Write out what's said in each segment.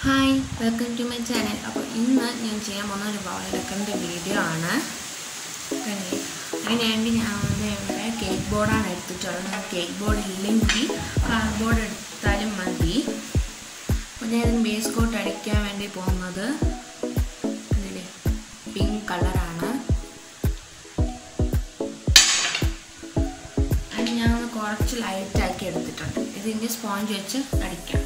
Hi welcome to my channel അപ്പോൾ ഇന്ന് ഞാൻ ചെയ്യാൻ പോകുന്ന ഒരു വയലക്കൻ്റെ വീഡിയോ ആണ് കണ്ടില്ലേ? അതിനുവേണ്ടി ഞാൻ വന്ന് ഇവിടെ കേക്ക് ബോർഡാണ് എടുത്തിട്ടുള്ളത് കേക്ക് ബോർഡ് ഇല്ലെങ്കിൽ കാർഡ് ബോർഡ് എടുത്താലും മതി അപ്പോൾ ഞാൻ ഇതിന് ബേസ് കോട്ട് അടിക്കാൻ വേണ്ടി പോകുന്നത് കണ്ടില്ലേ പിങ്ക് കളറാണ് അത് ഞാൻ ഒന്ന് കുറച്ച് ലൈറ്റാക്കി എടുത്തിട്ടുണ്ട് ഇതിൻ്റെ സ്പോഞ്ച് വെച്ച് അടിക്കാം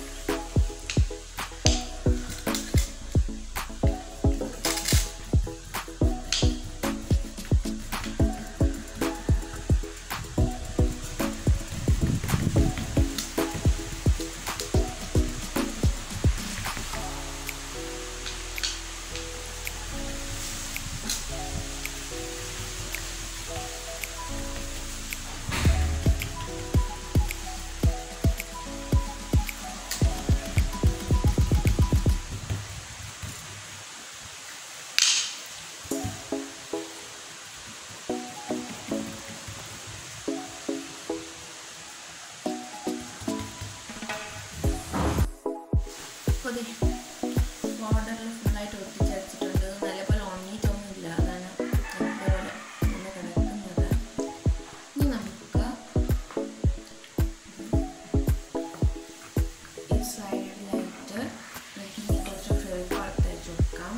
അപ്പോൾ ദേ ബോർഡറിൽ ഫുള്ളായിട്ട് ഒട്ടിച്ച് വെച്ചിട്ടുണ്ട് ഇത് നല്ലപോലെ ഉണങ്ങിയിട്ടൊന്നുമില്ല അതാണ് നല്ലപോലെ ഇങ്ങനെ കിടക്കുന്നത് ഇനി നമുക്ക് ഈ സൈഡിലായിട്ട് നമുക്ക് ഇനി കുറച്ച് ഫെവിക്കോൾ തേച്ച് കൊടുക്കാം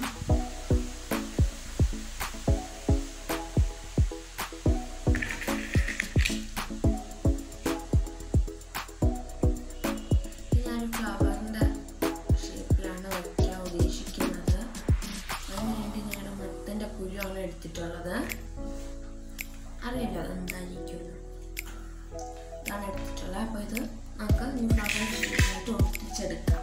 ഇത് ഞാൻ ഫ്ലവറിൻ്റെ ഷേപ്പിലാണ് വയ്ക്കാൻ ഉദ്ദേശിക്കുന്നത് അതിന് വേണ്ടി ഞാൻ മത്തൻ്റെ കുരുവാണ് എടുത്തിട്ടുള്ളത് അറിയില്ല അതെന്തായിരിക്കുമല്ലോ ഇതാണ് എടുത്തിട്ടുള്ളത് അപ്പോൾ ഇത് നമുക്ക് ഈ ഫ്ലവറിൻ്റെ ഷേപ്പിലായിട്ട് ഒട്ടിച്ചെടുക്കാം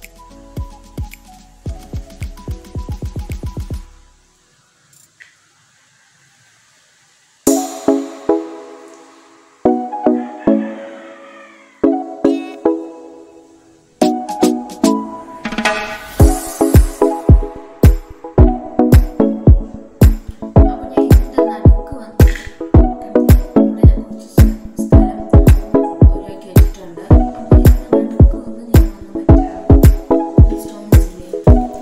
അപ്പോൾ ഞാൻ ഇതിൻ്റെ നടുക്ക് വന്ന് ഇവിടെ ഞാൻ കുറച്ച് സ്ഥലം ഒഴിവാക്കി വെച്ചിട്ടുണ്ട് അപ്പോൾ ഇതിൻ്റെ നടുക്ക് വന്ന് ഞാൻ വന്ന് മറ്റേ സ്റ്റോൺസ് ഇല്ലേ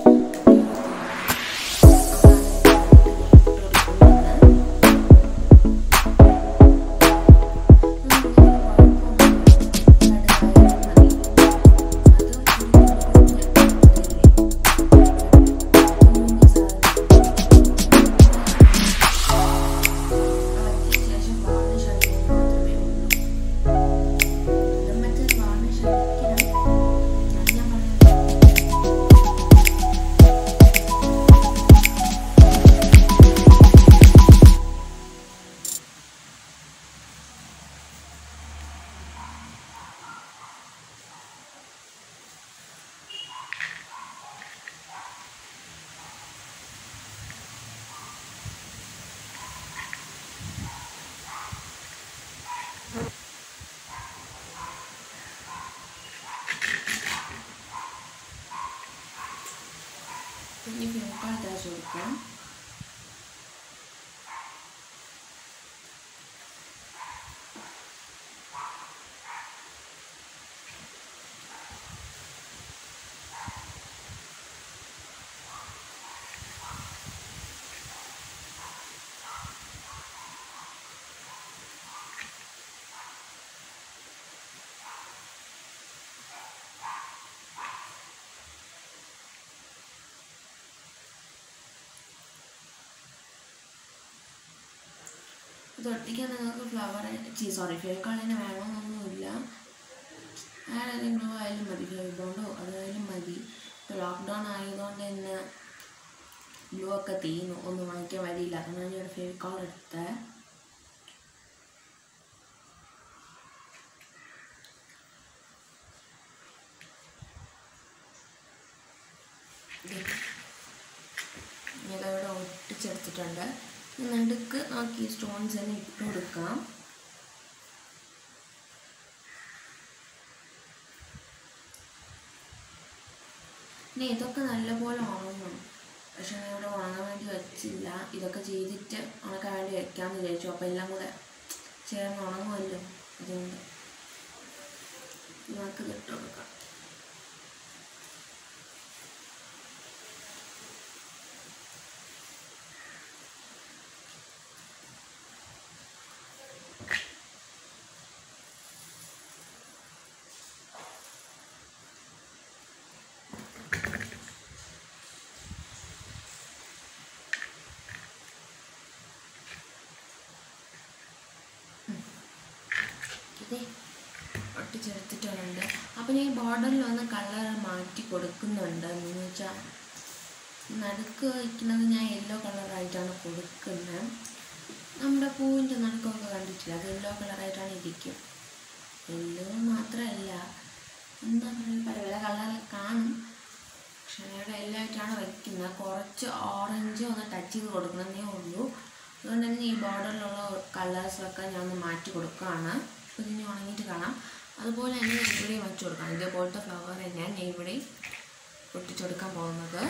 ശേഷം വാർണിഷ് അടിക്കുന്നത് മാത്രമേ ഉള്ളൂ ഇത് മറ്റേ വാർണിഷ് അടിക്കണം ഞാൻ പറഞ്ഞത് ഇനി ഫെവിക്കോൾ തേച്ച് കൊടുക്കാം ഇത് ഒട്ടിക്കാൻ നിങ്ങൾക്ക് ഫ്ലവർ സോറി ഫെവിക്കോൾ തന്നെ വേണമെന്നൊന്നുമില്ല ആരായാലും ഗ്ലൂ ആയാലും മതി ഫെവിബോണ്ടോ അതായാലും മതി ഇപ്പോൾ ലോക്ക്ഡൗൺ ആയതുകൊണ്ട് തന്നെ ഗ്ലൂ ഒക്കെ തീർന്നു ഒന്നും വാങ്ങിക്കാൻ വരിയില്ല അതുകൊണ്ടാണ് ഞാൻ ഫെവിക്കോൾ എടുത്തത് ഞാനതവിടെ ഒട്ടിച്ചെടുത്തിട്ടുണ്ട് ഇനി നടുക്ക് നോക്കി സ്റ്റോൺസ് തന്നെ ഇട്ട് കൊടുക്കാം ഇനി ഇതൊക്കെ നല്ലപോലെ ഉണങ്ങണം പക്ഷെ ഞാൻ ഇവിടെ ഉണങ്ങാൻ വേണ്ടി വെച്ചില്ല ഇതൊക്കെ ചെയ്തിട്ട് ഉണക്കാൻ വേണ്ടി വെക്കാമെന്ന് വിചാരിച്ചു അപ്പോൾ എല്ലാം കൂടെ ചേർന്ന് ഉണങ്ങുമല്ലോ അതുകൊണ്ട് നമുക്ക് ഇതിട്ട് കൊടുക്കാം ദേ ഒട്ടിച്ചെടുത്തിട്ടുണ്ട് അപ്പം ഞാൻ ഈ ബോർഡറിൽ വന്ന് കളർ മാറ്റി കൊടുക്കുന്നുണ്ട് എന്ന് വെച്ചാൽ നടുക്ക് വയ്ക്കുന്നത് ഞാൻ യെല്ലോ കളറായിട്ടാണ് കൊടുക്കുന്നത് നമ്മുടെ പൂവിൻ്റെ നടുക്കൊക്കെ കണ്ടിട്ടില്ല അത് യെല്ലോ കളറായിട്ടാണ് ഇരിക്കും യെല്ലോ മാത്രമല്ല എന്താ പറയുക പല പല കളറിൽ കാണും പക്ഷേ ഇവിടെ എല്ലായിട്ടാണ് വയ്ക്കുന്നത് കുറച്ച് ഓറഞ്ച് ഒന്ന് ടച്ച് ചെയ്ത് കൊടുക്കണമെന്നേ ഉള്ളൂ അതുകൊണ്ട് തന്നെ ഈ ബോർഡറിലുള്ള കളേഴ്സൊക്കെ ഞാൻ ഒന്ന് മാറ്റി കൊടുക്കുകയാണ് അപ്പോൾ ഇതിന് ഉണങ്ങിയിട്ട് കാണാം അതുപോലെ തന്നെ ഞാൻ ഇവിടെയും വെച്ച് കൊടുക്കണം ഇതേപോലത്തെ ഫ്ലവർ തന്നെയാണ് ഞാൻ ഇവിടെയും പൊട്ടിച്ചെടുക്കാൻ പോകുന്നത്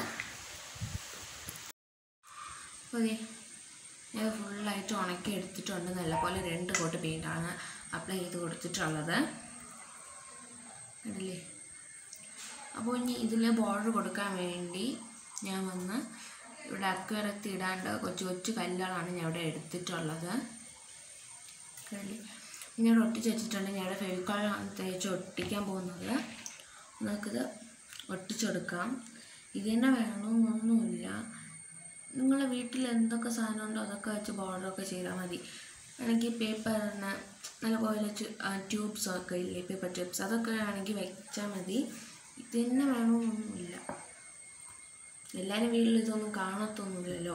അപ്പോൾ ദേ ഞാൻ ഫുള്ളായിട്ട് ഉണക്കി എടുത്തിട്ടുണ്ട് നല്ലപോലെ രണ്ട് കോട്ട് പെയിൻ്റാണ് അപ്ലൈ ചെയ്ത് കൊടുത്തിട്ടുള്ളത് കണ്ടില്ലേ അപ്പോൾ ഇനി ഇതിൽ ബോർഡർ കൊടുക്കാൻ വേണ്ടി ഞാൻ വന്ന് ഇവിടെ അക്വറത്ത് ഇടാണ്ട് കൊച്ചു കൊച്ചു കല്ലുകളാണ് ഞാൻ ഇവിടെ എടുത്തിട്ടുള്ളത് കണ്ടില്ലേ ഇനി ഇവിടെ ഒട്ടിച്ച് വെച്ചിട്ടുണ്ട് ഞാൻ ഇവിടെ ഫെവിക്കോളാണ് തേച്ച് ഒട്ടിക്കാൻ പോകുന്നത് നമുക്കിത് ഒട്ടിച്ചെടുക്കാം ഇത് തന്നെ വേണമെന്നൊന്നുമില്ല നിങ്ങളെ വീട്ടിൽ എന്തൊക്കെ സാധനം ഉണ്ടോ അതൊക്കെ വെച്ച് ബോർഡറൊക്കെ ചെയ്താൽ മതി വേണമെങ്കിൽ പേപ്പറിന് നല്ലപോലെ ട്യൂബ്സ് ഒക്കെ ഇല്ലേ പേപ്പർ ട്യൂബ്സ് അതൊക്കെ ആണെങ്കിൽ വെച്ചാൽ മതി ഇത് തന്നെ വേണമെന്നൊന്നുമില്ല എല്ലാവരും വീട്ടിൽ ഇതൊന്നും കാണത്തൊന്നുമില്ലല്ലോ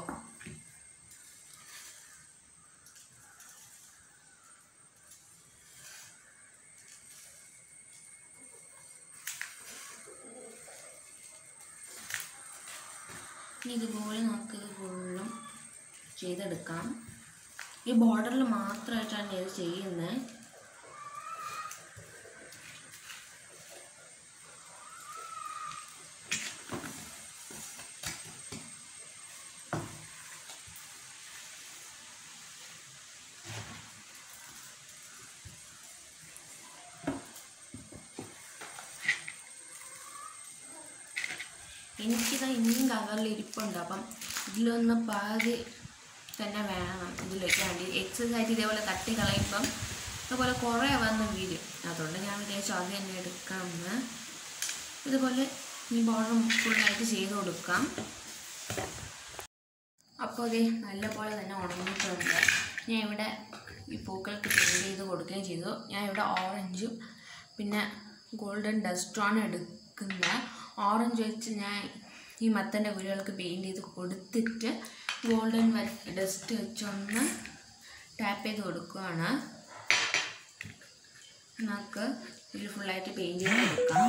ഇനി ഇതുപോലെ നമുക്കിത് ഫുള്ളും ചെയ്തെടുക്കാം ഈ ബോർഡറിൽ മാത്രമായിട്ടാണ് ഇത് ചെയ്യുന്നത് എനിക്കിത് ഇനിയും കവറിൽ ഇരിപ്പുണ്ട് അപ്പം ഇതിലൊന്ന് പാതി തന്നെ വേണം ഇതിലേക്ക് വേണ്ടി എക്സസൈസ് ആയിട്ട് ഇതേപോലെ തട്ടി കളയുമ്പം അതുപോലെ കുറേ വന്ന് വീഴും അതുകൊണ്ട് ഞാൻ വിചാരിച്ചു അത് തന്നെ എടുക്കാമെന്ന് ഇതുപോലെ ഈ ബോർഡർ ഫുള്ളായിട്ട് ചെയ്ത് കൊടുക്കാം അപ്പോൾ ഇത് നല്ലപോലെ തന്നെ ഉണങ്ങിയിട്ടുണ്ട് ഞാൻ ഇവിടെ ഈ പൂക്കൾക്ക് പെയിൻറ് ചെയ്ത് കൊടുക്കുകയും ചെയ്തു ഞാൻ ഇവിടെ ഓറഞ്ചും പിന്നെ ഗോൾഡൻ ഡസ്റ്റുമാണ് എടുക്കുന്നത് ഓറഞ്ച് വെച്ച് ഞാൻ ഈ മത്തൻ്റെ കുരുകൾക്ക് പെയിൻറ് ചെയ്ത് കൊടുത്തിട്ട് ഗോൾഡൻ ഡസ്റ്റ് വെച്ചൊന്ന് ടാപ്പ് ചെയ്ത് കൊടുക്കുകയാണ് നമുക്ക് ഇതിൽ ഫുള്ളായിട്ട് പെയിൻറ് ചെയ്ത് കൊടുക്കാം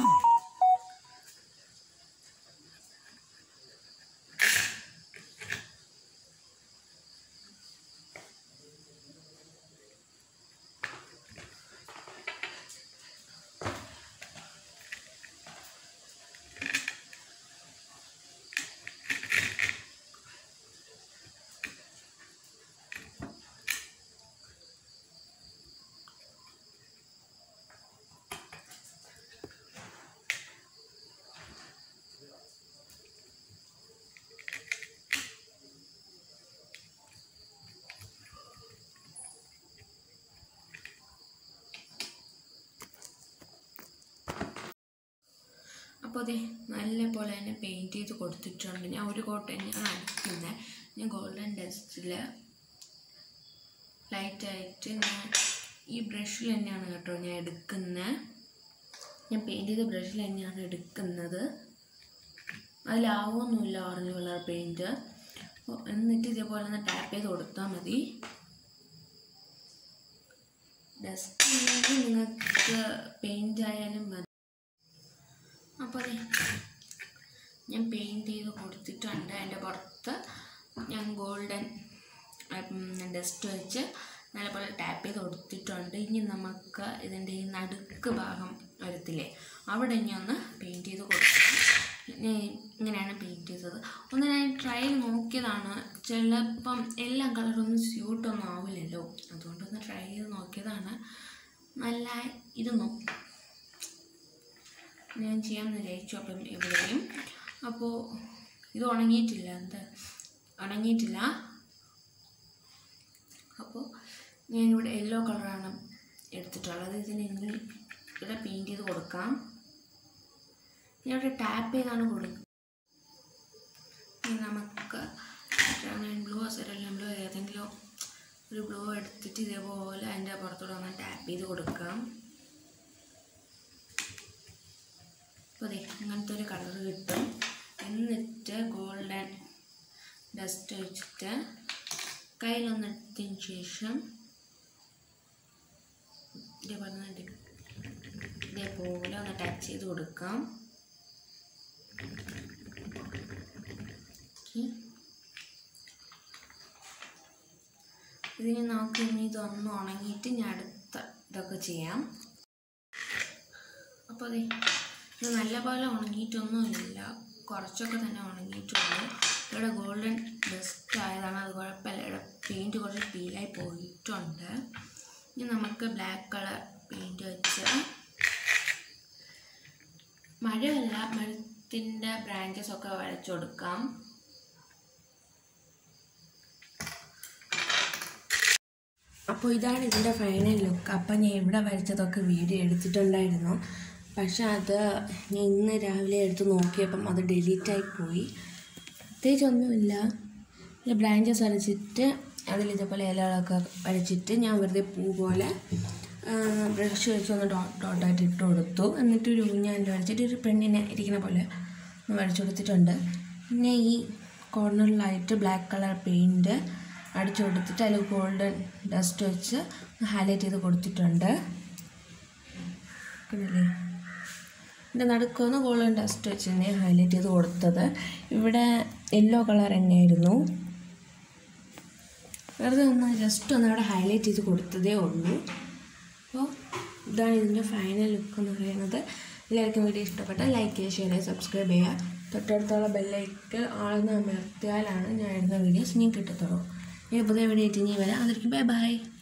അപ്പോൾ അതെ നല്ല പോലെ തന്നെ പെയിൻറ്റ് ചെയ്ത് കൊടുത്തിട്ടുണ്ട് ഞാൻ ഒരു കോട്ട് തന്നെയാണ് അടിക്കുന്നത് ഞാൻ ഗോൾഡൻ ഡസ്റ്റിൽ ലൈറ്റായിട്ട് ഞാൻ ഈ ബ്രഷിൽ തന്നെയാണ് കേട്ടോ ഞാൻ എടുക്കുന്നത് ഞാൻ പെയിൻറ്റ് ചെയ്ത ബ്രഷിൽ തന്നെയാണ് എടുക്കുന്നത് അതിലാവൊന്നുമില്ല ഓറഞ്ച് കളർ പെയിൻറ്റ് അപ്പോൾ എന്നിട്ട് ഇതേപോലെ ഒന്ന് ടാപ്പ് ചെയ്ത് കൊടുത്താൽ മതി ഡസ്റ്റ് ഇല്ലെങ്കിൽ നിങ്ങൾക്ക് പെയിൻ്റ് ആയാലും മതി അപ്പോൾ അതെ ഞാൻ പെയിൻറ്റ് ചെയ്ത് കൊടുത്തിട്ടുണ്ട് അതിൻ്റെ പുറത്ത് ഞാൻ ഗോൾഡൻ ഡസ്റ്റ് വെച്ച് നല്ലപോലെ ടാപ്പ് ചെയ്ത് കൊടുത്തിട്ടുണ്ട് ഇനി നമുക്ക് ഇതിൻ്റെ ഈ നടുക്ക് ഭാഗം വരത്തില്ലേ അവിടെ ഇനി ഒന്ന് പെയിൻറ്റ് ചെയ്ത് കൊടുക്കണം ഞാൻ ഇങ്ങനെയാണ് പെയിൻറ്റ് ചെയ്തത് ഒന്ന് ഞാൻ ട്രയൽ നോക്കിയതാണ് ചിലപ്പം എല്ലാ കളറൊന്നും സ്യൂട്ടൊന്നും ആവില്ലല്ലോ അതുകൊണ്ടൊന്ന് ട്രൈ ചെയ്ത് നോക്കിയതാണ് നല്ല ഇരുന്നു ഞാൻ ചെയ്യാമെന്ന് വിചാരിച്ചു അപ്പം ഇവിടെയും അപ്പോൾ ഇത് ഉണങ്ങിയിട്ടില്ല എന്താ ഉണങ്ങിയിട്ടില്ല അപ്പോൾ ഞാനിവിടെ യെല്ലോ കളറാണ് എടുത്തിട്ടുള്ളത് ഇതിന് ഇനി ഇവിടെ പെയിൻറ്റ് ചെയ്ത് കൊടുക്കാം ഞാൻ ഇവിടെ ടാപ്പ് ചെയ്താണ് കൊടുക്കുക ഇനി നമുക്ക് ബ്ലൂ സെറലം ബ്ലൂ ഏതെങ്കിലും ഒരു ഗ്ലൂ എടുത്തിട്ട് ഇതേപോലെ അതിൻ്റെ പുറത്തൂടെ ഒന്ന് ടാപ്പ് ചെയ്ത് കൊടുക്കാം അപ്പോൾ അതെ അങ്ങനത്തെ ഒരു കളർ കിട്ടും എന്നിട്ട് ഗോൾഡൻ ഡസ്റ്റ് വെച്ചിട്ട് കയ്യിലൊന്ന് എടുത്തതിന് ശേഷം ഇതേപോലെ ഒന്ന് ഡി- ഇതേപോലെ ഒന്ന് ടച്ച് ചെയ്ത് കൊടുക്കാം ഓക്കെ ഇതിന് നമുക്ക് ഇനി ഇതൊന്ന് ഉണങ്ങിയിട്ട് ഞാൻ അടുത്ത ഇതൊക്കെ ചെയ്യാം അപ്പോൾ അതെ ഇത് നല്ലപോലെ ഉണങ്ങിയിട്ടൊന്നുമില്ല കുറച്ചൊക്കെ തന്നെ ഉണങ്ങിയിട്ടുള്ളൂ ഇവിടെ ഗോൾഡൻ ഡസ്റ്റ് ആയതാണ് അത് കുഴപ്പമില്ല ഇവിടെ പെയിൻറ്റ് കുറച്ച് പീലായി പോയിട്ടുണ്ട് ഇനി നമുക്ക് ബ്ലാക്ക് കളർ പെയിൻറ്റ് വെച്ച് മഴയല്ല മരത്തിൻ്റെ ബ്രാഞ്ചസ് ഒക്കെ വരച്ചു കൊടുക്കാം അപ്പോൾ ഇതാണ് ഇതിൻ്റെ ഫൈനൽ ലുക്ക് അപ്പം ഞാൻ ഇവിടെ വരച്ചതൊക്കെ വീഡിയോ എടുത്തിട്ടുണ്ടായിരുന്നു പക്ഷെ അത് ഞാൻ ഇന്ന് രാവിലെ എടുത്ത് നോക്കിയപ്പം അത് ഡിലീറ്റായി പോയി പ്രത്യേകിച്ചൊന്നുമില്ല ഇതിൽ ബ്രാഞ്ചസ് വരച്ചിട്ട് അതിൽ ഇതേപോലെ ഇലകളൊക്കെ വരച്ചിട്ട് ഞാൻ വെറുതെ പൂ പോലെ ബ്രഷ് വെച്ച് ഒന്ന് ഡോട്ട് ഡോട്ടായിട്ട് ഇട്ട് കൊടുത്തു എന്നിട്ട് ഒരു ഊഞ്ഞാലിൽ വരച്ചിട്ട് ഒരു പെണ്ണിനെ ഇരിക്കുന്ന പോലെ ഒന്ന് വരച്ചു കൊടുത്തിട്ടുണ്ട് പിന്നെ ഈ കോർണറിലായിട്ട് ബ്ലാക്ക് കളർ പെയിൻറ്റ് അടിച്ചു കൊടുത്തിട്ട് അതിൽ ഗോൾഡൻ ഡസ്റ്റ് വെച്ച് ഹൈലൈറ്റ് ചെയ്ത് കൊടുത്തിട്ടുണ്ട് കണ്ടില്ലേ എൻ്റെ നടുക്കൊന്ന് ഗോൾഡൻ ഡസ്റ്റ് വെച്ച് തന്നെ ഹൈലൈറ്റ് ചെയ്ത് കൊടുത്തത് ഇവിടെ യെല്ലോ കളർ തന്നെയായിരുന്നു വെറുതെ ഒന്ന് ജസ്റ്റ് ഒന്ന് അവിടെ ഹൈലൈറ്റ് ചെയ്ത് കൊടുത്തതേ ഉള്ളൂ അപ്പോൾ ഇതാണ് ഇതിൻ്റെ ഫൈനൽ ലുക്ക് എന്ന് പറയുന്നത് എല്ലാവർക്കും വീഡിയോ ഇഷ്ടപ്പെട്ടാൽ ലൈക്ക് ചെയ്യുക ഷെയർ ചെയ്യുക സബ്സ്ക്രൈബ് ചെയ്യുക തൊട്ടടുത്തുള്ള ബെല്ലൈക്ക് ആളെന്ന് അമർത്തിയാലാണ് ഞാൻ ഇടുന്ന വീഡിയോസ് ഇനി കിട്ടത്തുള്ളൂ ഇനി പുതിയ വീഡിയോ ആയിട്ട് ഇനി വരാം അതിരിക്കും ബൈ ബൈ